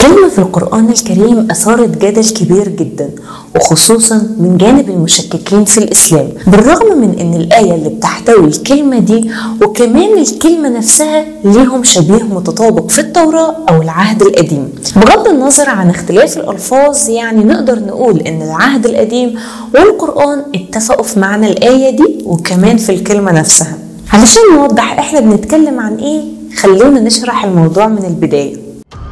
كلمة في القرآن الكريم أثارت جدل كبير جدا وخصوصا من جانب المشككين في الإسلام بالرغم من أن الآية اللي بتحتوي الكلمة دي وكمان الكلمة نفسها ليهم شبيه متطابق في التوراة أو العهد القديم بغض النظر عن اختلاف الألفاظ يعني نقدر نقول أن العهد القديم والقرآن اتفقوا في معنى الآية دي وكمان في الكلمة نفسها علشان نوضح احنا بنتكلم عن ايه خلونا نشرح الموضوع من البدايه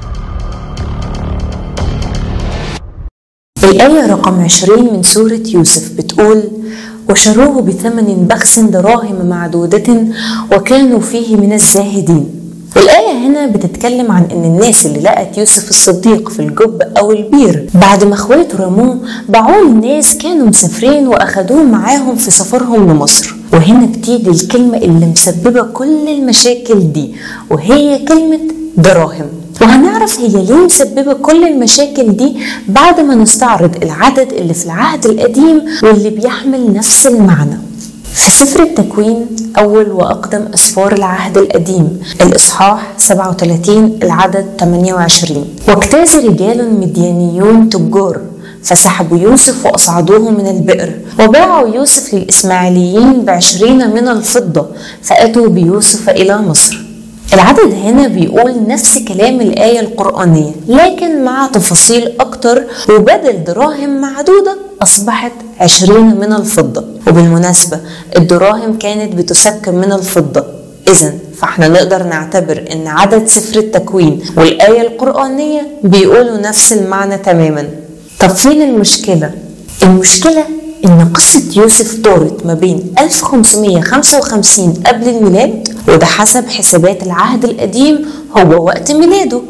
الآية رقم 20 من سورة يوسف بتقول وشروه بثمن بخس دراهم معدودة وكانوا فيه من الزاهدين الآية هنا بتتكلم عن إن الناس اللي لقت يوسف الصديق في الجب أو البير بعد ما إخواته رموه باعوه لناس كانوا مسافرين وأخدوه معاهم في سفرهم لمصر وهنا بتيجي الكلمة اللي مسببة كل المشاكل دي وهي كلمة دراهم وهنعرف هي ليه مسببة كل المشاكل دي بعد ما نستعرض العدد اللي في العهد القديم واللي بيحمل نفس المعنى في سفر التكوين أول وأقدم أسفار العهد القديم الإصحاح 37 العدد 28 واجتاز رجال مديانيون تجار فسحبوا يوسف وأصعدوه من البئر وباعوا يوسف للإسماعيليين بعشرين من الفضة فأتوا بيوسف إلى مصر العدد هنا بيقول نفس كلام الآية القرآنية لكن مع تفاصيل أكتر وبدل دراهم معدودة أصبحت عشرين من الفضة وبالمناسبة الدراهم كانت بتسكن من الفضة إذا فاحنا نقدر نعتبر ان عدد سفر التكوين والآية القرآنية بيقولوا نفس المعنى تماما طب فين المشكلة؟ المشكلة إن قصة يوسف دارت ما بين 1555 قبل الميلاد وده حسب حسابات العهد القديم هو وقت ميلاده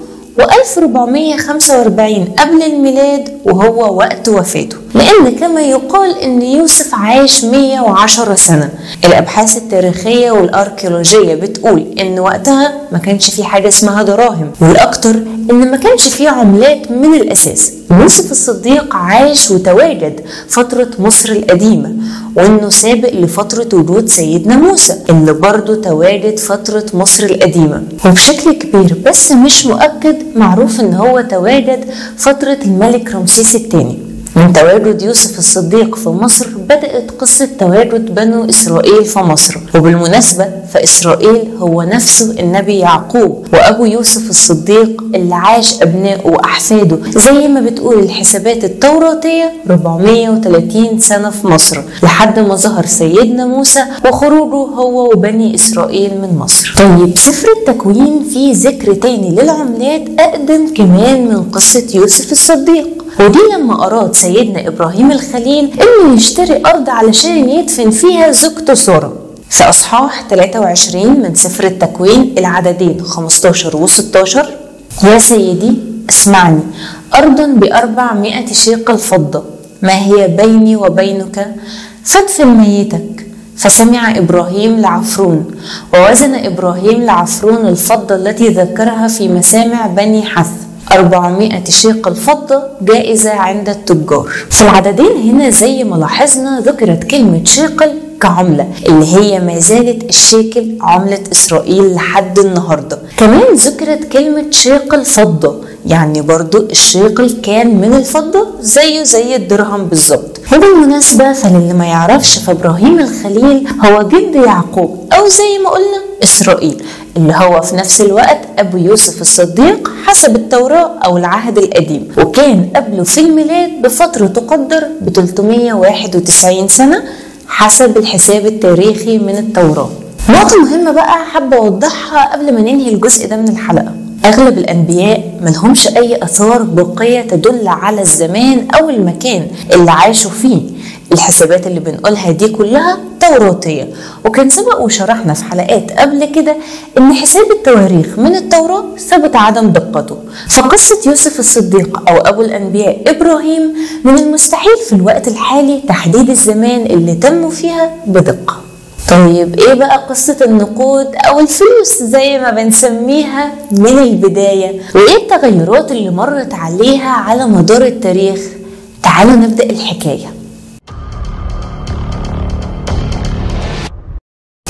و1445 قبل الميلاد وهو وقت وفاته لأن كما يقال أن يوسف عاش 110 سنة الأبحاث التاريخية والأركيولوجية بتقول أن وقتها ما كانش في حاجة اسمها دراهم والأكتر أن ما كانش في عملات من الأساس يوسف الصديق عاش وتواجد فترة مصر القديمة وانه سابق لفترة وجود سيدنا موسى اللي برضه تواجد فترة مصر القديمة وبشكل كبير بس مش مؤكد معروف ان هو تواجد فترة الملك رمسيس الثاني من تواجد يوسف الصديق في مصر بدأت قصة تواجد بنو إسرائيل في مصر وبالمناسبة فإسرائيل هو نفسه النبي يعقوب وأبو يوسف الصديق اللي عاش أبنائه وأحفاده زي ما بتقول الحسابات التوراتية 430 سنة في مصر لحد ما ظهر سيدنا موسى وخروجه هو وبني إسرائيل من مصر طيب سفر التكوين فيه ذكر تاني للعملات أقدم كمان من قصة يوسف الصديق ودي لما أراد سيدنا إبراهيم الخليل إنه يشتري أرض علشان يدفن فيها زوجته سارة في أصحاح 23 من سفر التكوين العددين 15 و 16 يا سيدي اسمعني أرض بأربعمائة شيقل فضة ما هي بيني وبينك فادفن ميتك فسمع إبراهيم لعفرون ووزن إبراهيم لعفرون الفضة التي ذكرها في مسامع بني حث 400 شيقل فضة جائزة عند التجار في العددين هنا زي ما لاحظنا ذكرت كلمة شيقل كعملة اللي هي ما زالت الشيكل عملة إسرائيل لحد النهاردة كمان ذكرت كلمة شيقل فضة يعني برضو الشيقل كان من الفضة زيه زي الدرهم بالظبط وبالمناسبة فللي ما يعرفش فإبراهيم الخليل هو جد يعقوب أو زي ما قلنا إسرائيل اللي هو في نفس الوقت أبو يوسف الصديق حسب التوراة أو العهد القديم وكان قبله في الميلاد بفترة تقدر ب 391 سنة حسب الحساب التاريخي من التوراة نقطة مهمة بقى حابة أوضحها قبل ما ننهي الجزء ده من الحلقة أغلب الأنبياء ملهمش أي آثار بقية تدل على الزمان أو المكان اللي عاشوا فيه الحسابات اللي بنقولها دي كلها توراتية وكان سبق وشرحنا في حلقات قبل كده ان حساب التواريخ من التوراة ثبت عدم دقته فقصة يوسف الصديق او ابو الانبياء ابراهيم من المستحيل في الوقت الحالي تحديد الزمان اللي تم فيها بدقة طيب ايه بقى قصة النقود او الفلوس زي ما بنسميها من البداية وايه التغيرات اللي مرت عليها على مدار التاريخ تعالوا نبدأ الحكايه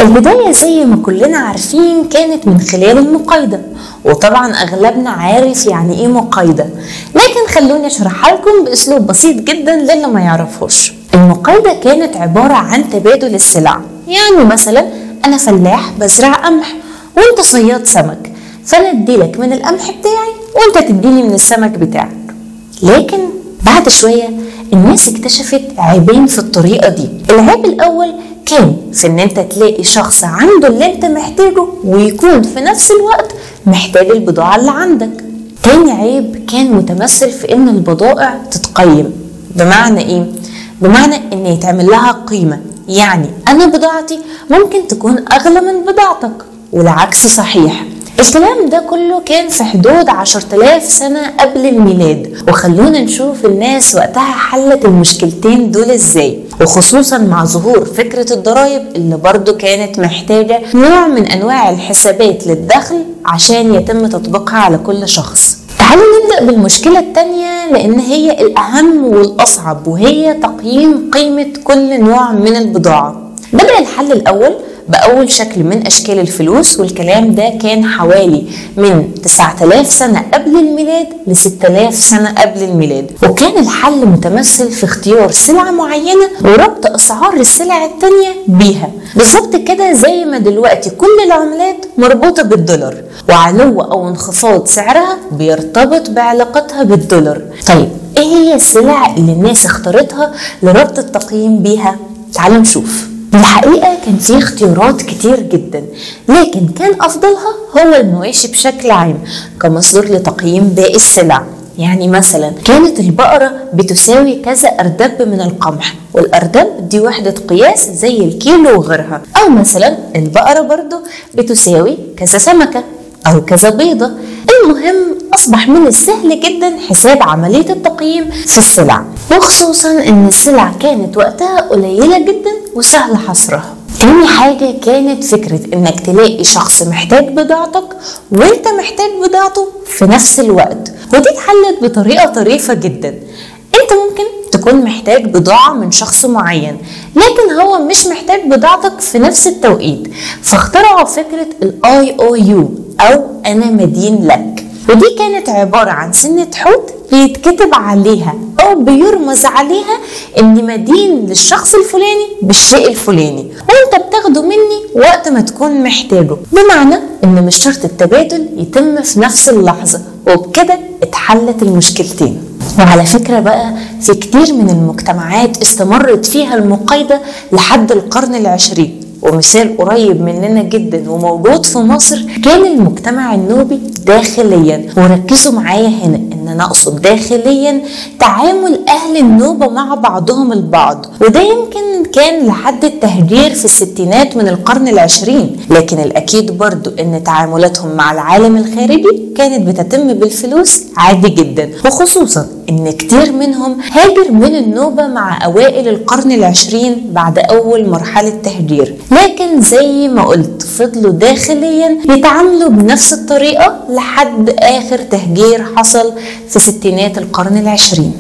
البداية زي ما كلنا عارفين كانت من خلال المقايضة وطبعا أغلبنا عارف يعني إيه مقايضة لكن خلوني أشرحها لكم بأسلوب بسيط جدا للي ما يعرفوش المقايضة كانت عبارة عن تبادل السلع يعني مثلا أنا فلاح بزرع قمح وأنت صياد سمك فأنا أديلك من القمح بتاعي وأنت تديني من السمك بتاعك لكن بعد شوية الناس اكتشفت عيبين في الطريقة دي العيب الأول كان في ان انت تلاقي شخص عنده اللي انت محتاجه ويكون في نفس الوقت محتاج البضاعة اللي عندك تاني عيب كان متمثل في ان البضائع تتقيم بمعنى ايه؟ بمعنى ان يتعمل لها قيمة يعني انا بضاعتي ممكن تكون اغلى من بضاعتك والعكس صحيح الكلام ده كله كان في حدود 10000 سنة قبل الميلاد وخلونا نشوف الناس وقتها حلت المشكلتين دول ازاي وخصوصا مع ظهور فكرة الضرائب اللي برضو كانت محتاجة نوع من أنواع الحسابات للدخل عشان يتم تطبيقها على كل شخص تعالوا نبدأ بالمشكلة التانية لأن هي الأهم والأصعب وهي تقييم قيمة كل نوع من البضاعة بدأ الحل الأول بأول شكل من أشكال الفلوس والكلام ده كان حوالي من 9000 سنة قبل الميلاد ل 6000 سنة قبل الميلاد وكان الحل متمثل في اختيار سلعة معينة وربط أسعار السلع التانية بيها بالظبط كده زي ما دلوقتي كل العملات مربوطة بالدولار وعلو أو انخفاض سعرها بيرتبط بعلاقتها بالدولار طيب ايه هي السلع اللي الناس اختارتها لربط التقييم بيها تعالوا نشوف الحقيقة كان في اختيارات كتير جدا لكن كان أفضلها هو المواشي بشكل عام كمصدر لتقييم باقي السلع يعني مثلا كانت البقرة بتساوي كذا أردب من القمح والأردب دي وحدة قياس زي الكيلو وغيرها أو مثلا البقرة برضو بتساوي كذا سمكة أو كذا بيضة المهم أصبح من السهل جدا حساب عملية التقييم في السلع وخصوصا إن السلع كانت وقتها قليلة جدا وسهل حصرها تاني حاجة كانت فكرة إنك تلاقي شخص محتاج بضاعتك وإنت محتاج بضاعته في نفس الوقت ودي اتحلت بطريقة طريفة جدا انت ممكن تكون محتاج بضاعة من شخص معين لكن هو مش محتاج بضاعتك في نفس التوقيت فاخترعوا فكرة الاي او يو او انا مدين لك ودي كانت عبارة عن سنة حوت بيتكتب عليها او بيرمز عليها اني مدين للشخص الفلاني بالشيء الفلاني وانت بتاخده مني وقت ما تكون محتاجه بمعنى ان مش شرط التبادل يتم في نفس اللحظة وبكده اتحلت المشكلتين وعلى فكرة بقى في كتير من المجتمعات استمرت فيها المقايضة لحد القرن العشرين ومثال قريب مننا جدا وموجود في مصر كان المجتمع النوبي داخليا وركزوا معايا هنا ان انا اقصد داخليا تعامل اهل النوبه مع بعضهم البعض وده يمكن كان لحد التهجير في الستينات من القرن العشرين لكن الاكيد برضو ان تعاملاتهم مع العالم الخارجي كانت بتتم بالفلوس عادي جدا وخصوصا ان كتير منهم هاجر من النوبة مع اوائل القرن العشرين بعد اول مرحلة تهجير لكن زي ما قلت فضلوا داخليا يتعاملوا بنفس الطريقة لحد اخر تهجير حصل في ستينات القرن العشرين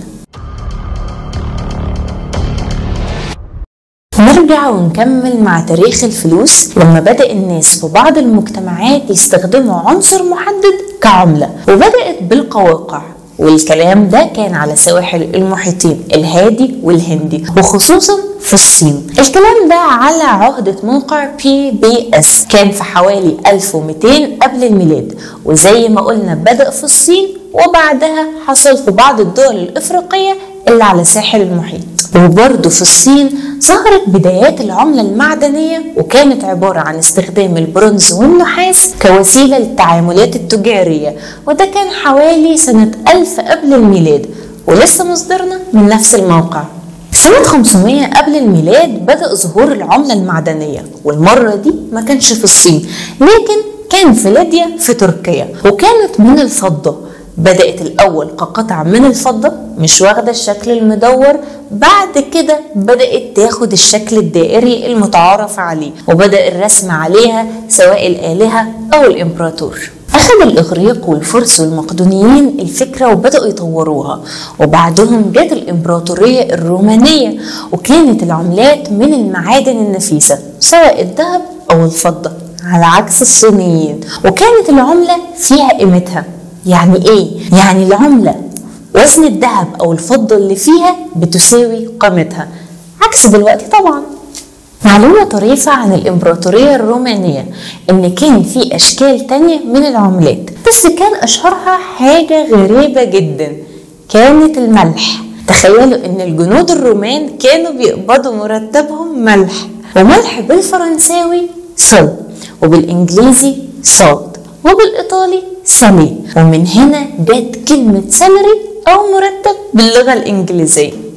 نرجع ونكمل مع تاريخ الفلوس لما بدأ الناس في بعض المجتمعات يستخدموا عنصر محدد كعملة وبدأت بالقواقع والكلام ده كان على سواحل المحيطين الهادي والهندي وخصوصا في الصين الكلام ده على عهدة موقع بي بي اس كان في حوالي 1200 قبل الميلاد وزي ما قلنا بدأ في الصين وبعدها حصل في بعض الدول الإفريقية اللي على ساحل المحيط وبرضه في الصين ظهرت بدايات العملة المعدنية وكانت عبارة عن استخدام البرونز والنحاس كوسيلة للتعاملات التجارية وده كان حوالي سنة 1000 قبل الميلاد ولسه مصدرنا من نفس الموقع سنة 500 قبل الميلاد بدأ ظهور العملة المعدنية والمرة دي ما كانش في الصين لكن كان في ليبيا في تركيا وكانت من الفضة بدأت الأول كقطع من الفضة مش واخدة الشكل المدور بعد كده بدأت تاخد الشكل الدائري المتعارف عليه وبدأ الرسم عليها سواء الآلهة أو الإمبراطور أخذ الإغريق والفرس والمقدونيين الفكرة وبدأوا يطوروها وبعدهم جت الإمبراطورية الرومانية وكانت العملات من المعادن النفيسة سواء الذهب أو الفضة على عكس الصينيين وكانت العملة فيها قيمتها يعني إيه؟ يعني العملة وزن الذهب أو الفضة اللي فيها بتساوي قيمتها عكس دلوقتي طبعا معلومة طريفة عن الإمبراطورية الرومانية إن كان في أشكال تانية من العملات بس كان أشهرها حاجة غريبة جدا كانت الملح تخيلوا إن الجنود الرومان كانوا بيقبضوا مرتبهم ملح وملح بالفرنساوي سل وبالإنجليزي salt وبالإيطالي سالي ومن هنا جت كلمة سالري أو مرتب باللغة الإنجليزية